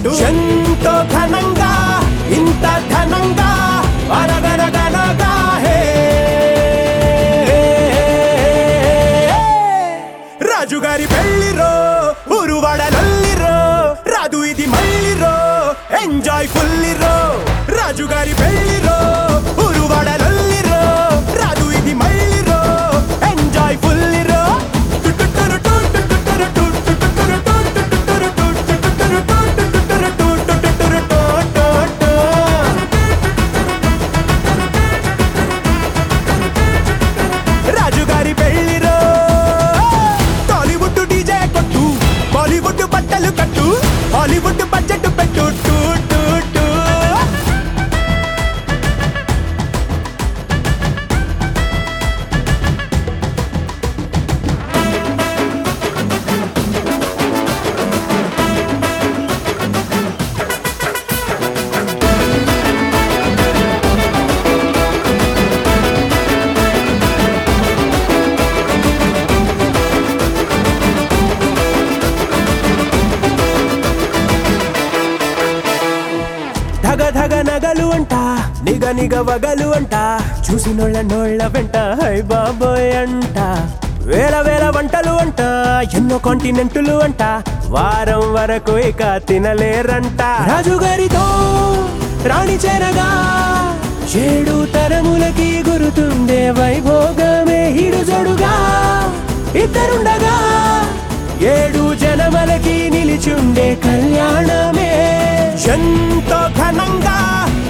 పెట్టు ఎంతో ఘనంగా ఇంత ఘనంగా అనగనగనగా హే రాజుగారి పెళ్లిరో ఊరువాడలల్లిరో రాదు ఇది మళ్ళీరో ఎంజాయ్ ఫుల్లిరో రాజుగారి పెళ్లిరో ఊరువాడలల్లిరో రాదు ఇది మళ్ళీరో ఎంజాయ్ ఫుల్లిరో రాజుగారి పెళ్లిరో టాలీవుడ్ డీజే కొట్టు బాలీవుడ్ బట్టలు కట్టు హాలీవుడ్ బడ్జెట్ పెట్టు టూ టూ టూ ధగ ధగ నగలు అంట నిగ నిగ వగలు అంట చూసినోళ్ళ నోళ్ళ వెంట హై బాబోయ్ అంట వేల వేల వంటలు అంట ఎన్నో కాంటినెంటులు అంట వారం వరకు ఇక తినలేరంట రాజుగారితో రాణి చేరగా ఏడు తరములకి గురుతుండే వైభోగమే ఇడు జడుగా ఇద్దరుండగా ఏడు జనమలకి నిలిచుండే కళ్యాణమే ఎంతో ఘనంగా